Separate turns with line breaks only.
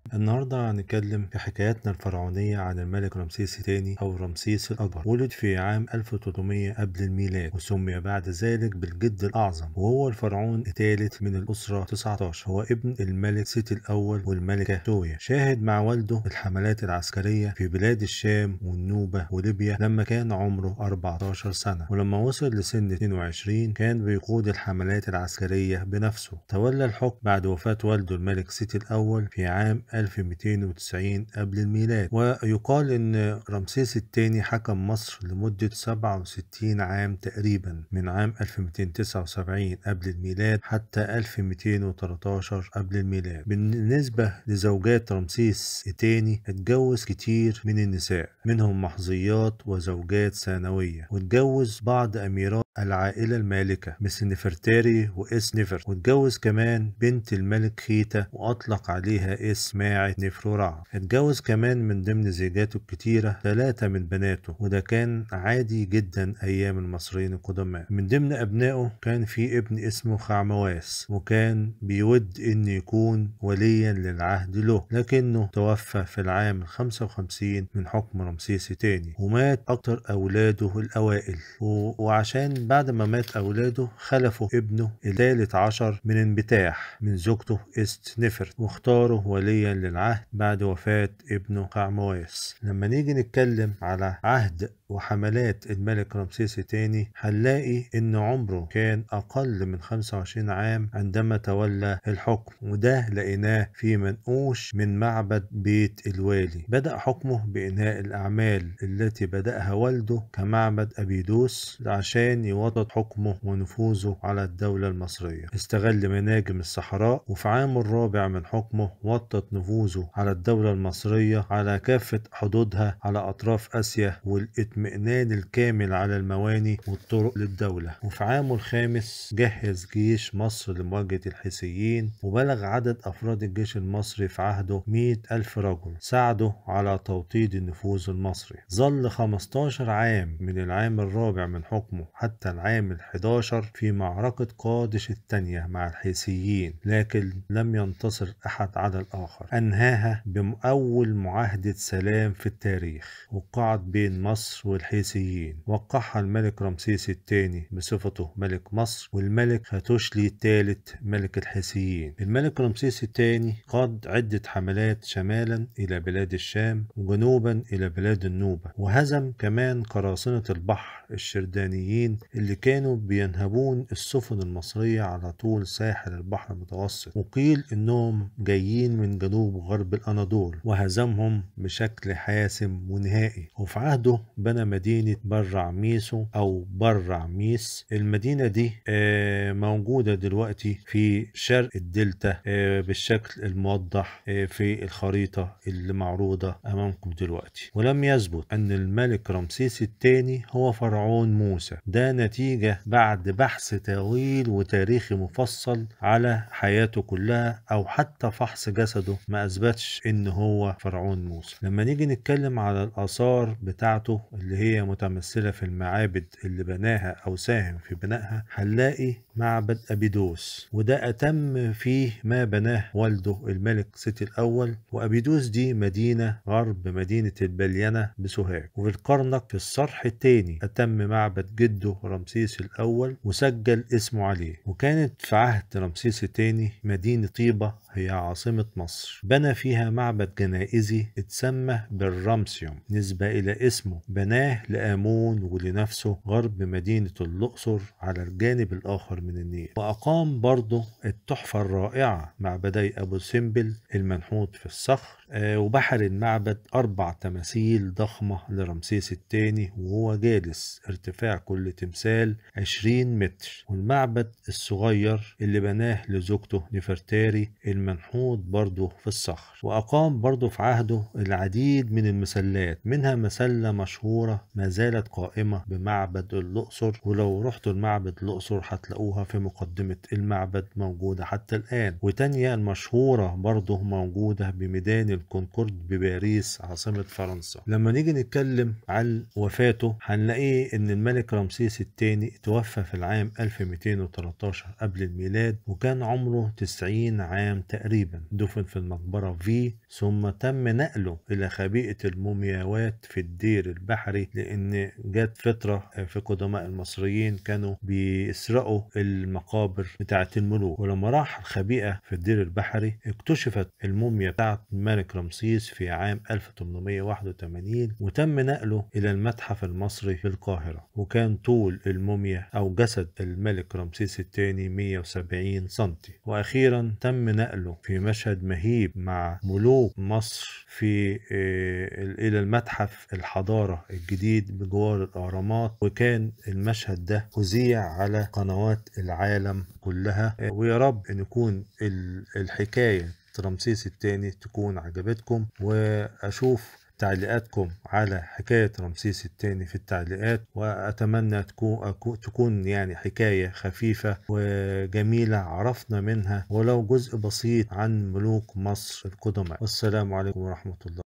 النهاردة هنتكلم في حكاياتنا الفرعونية عن الملك رمسيس الثاني أو رمسيس الأكبر ولد في عام 1300 قبل الميلاد وسمي بعد ذلك بالجد الأعظم وهو الفرعون الثالث من الأسرة 19 هو ابن الملك سيتي الأول والملكة تويا شاهد مع والده الحملات العسكرية في بلاد الشام والنوبة وليبيا لما كان عمره 14 سنة ولما وصل لسن 22 كان بيقود الحملات العسكرية بنفسه تولى الحكم بعد وفاة والده الملك سيتي الأول في عام 1290 قبل الميلاد ويقال ان رمسيس الثاني حكم مصر لمدة 67 عام تقريبا من عام 1279 قبل الميلاد حتى 1213 قبل الميلاد بالنسبة لزوجات رمسيس الثاني اتجوز كتير من النساء منهم محظيات وزوجات ثانوية واتجوز بعض أميرات العائلة المالكة مثل نفرتاري وإس نفر واتجوز كمان بنت الملك خيتا وأطلق عليها اسم ماعة نفرورع اتجوز كمان من ضمن زيجاته الكتيرة ثلاثة من بناته وده كان عادي جدا أيام المصريين القدماء من ضمن أبنائه كان في ابن اسمه خعمواس وكان بيود إن يكون وليا للعهد له لكنه توفى في العام الخمسة وخمسين من حكم رمسيس الثاني ومات أكتر أولاده الأوائل و... وعشان بعد ما مات أولاده خلفوا ابنه الثالث عشر من انبتاح من زوجته است نفر واختاره وليا للعهد بعد وفاة ابنه قعمواس لما نيجي نتكلم على عهد وحملات الملك رمسيس الثاني هنلاقي ان عمره كان اقل من 25 عام عندما تولى الحكم وده لقيناه في منقوش من معبد بيت الوالي بدأ حكمه بإنهاء الأعمال التي بدأها والده كمعبد أبيدوس عشان يوطد حكمه ونفوذه على الدولة المصرية استغل مناجم الصحراء وفي عام الرابع من حكمه وطد نفوذه على الدولة المصرية على كافة حدودها على أطراف آسيا والاطمئنان الكامل على المواني والطرق للدولة وفي عامه الخامس جهز جيش مصر لمواجهة الحيثيين وبلغ عدد أفراد الجيش المصري في عهده 100 ألف رجل ساعدوا على توطيد النفوذ المصري ظل 15 عام من العام الرابع من حكمه حتى العام الحداشر في معركة قادش الثانية مع الحيثيين لكن لم ينتصر أحد على الآخر أنهاها بأول معاهدة سلام في التاريخ وقعت بين مصر والحيثيين وقعها الملك رمسيس الثاني بصفته ملك مصر والملك خاتوشلي الثالث ملك الحيثيين الملك رمسيس الثاني قاد عدة حملات شمالا إلى بلاد الشام وجنوبا إلى بلاد النوبة وهزم كمان قراصنة البحر الشردانيين اللي كانوا بينهبون السفن المصرية على طول ساحل البحر المتوسط وقيل إنهم جايين من جنوب غرب الأناضول وهزمهم بشكل حاسم ونهائي وفي عهده بنى مدينة برع ميسو أو برع ميس المدينة دي آه، موجودة دلوقتي في شرق الدلتا آه، بالشكل الموضح آه، في الخريطة اللي معروضة أمامكم دلوقتي ولم يثبت أن الملك رمسيس الثاني هو فرعون موسى ده نتيجة بعد بحث طويل وتاريخي مفصل على حياته كلها أو حتى فحص جسده ما أثبتش إن هو فرعون موسى لما نيجي نتكلم على الآثار بتاعته اللي هي متمثلة في المعابد اللي بناها أو ساهم في بنائها هنلاقي معبد أبيدوس وده أتم فيه ما بناه والده الملك سيتي الأول وأبيدوس دي مدينة غرب مدينة البلينة بسوهاج وفي القرنق في الصرح الثاني أتم معبد جده رمسيس الأول وسجل اسمه عليه وكانت في عهد رمسيس الثاني مدينة طيبة هي عاصمة مصر بنى فيها معبد جنائزي اتسمى بالرمسيوم نسبة إلى اسمه بناه لآمون ولنفسه غرب مدينة الأقصر على الجانب الآخر من النيل وأقام برضه التحفة الرائعة معبدي أبو سمبل المنحوت في الصخر آه، وبحر المعبد أربع تماثيل ضخمة لرمسيس الثاني وهو جالس ارتفاع كل تمثال 20 متر والمعبد الصغير اللي بناه لزوجته نفرتاري المنحوت برضه في الصخر وأقام برضه في عهده العديد من المسلات منها مسلة مشهورة ما زالت قائمة بمعبد الأقصر ولو رحتوا المعبد الأقصر هتلاقوها في مقدمة المعبد موجودة حتى الآن وتانية المشهورة برضه موجودة بميدان الكونكورد بباريس عاصمة فرنسا لما نيجي نتكلم عن وفاته هنلاقيه ان الملك رمسيس الثاني توفى في العام 1213 قبل الميلاد وكان عمره 90 عام تقريبا دفن في المقبرة في ثم تم نقله إلى خبيئة المومياوات في الدير البحري لأن جت فترة في قدماء المصريين كانوا بيسرقوا المقابر بتاعة الملوك ولما راح الخبيئة في الدير البحري اكتشفت الموميا بتاعة الملك رمسيس في عام 1881 وتم نقله إلى المتحف المصري في القاهرة وكان طول الموميا أو جسد الملك رمسيس الثاني 170 سنتي وأخيرا تم نقله في مشهد مهيب مع ملوك مصر في إلى المتحف الحضارة الجديد بجوار الأهرامات وكان المشهد ده أذيع على قنوات العالم كلها ويا رب أن يكون الحكاية رمسيس الثاني تكون عجبتكم وأشوف تعليقاتكم على حكاية رمسيس الثاني في التعليقات وأتمنى تكون, تكون يعني حكاية خفيفة وجميلة عرفنا منها ولو جزء بسيط عن ملوك مصر القدماء والسلام عليكم ورحمة الله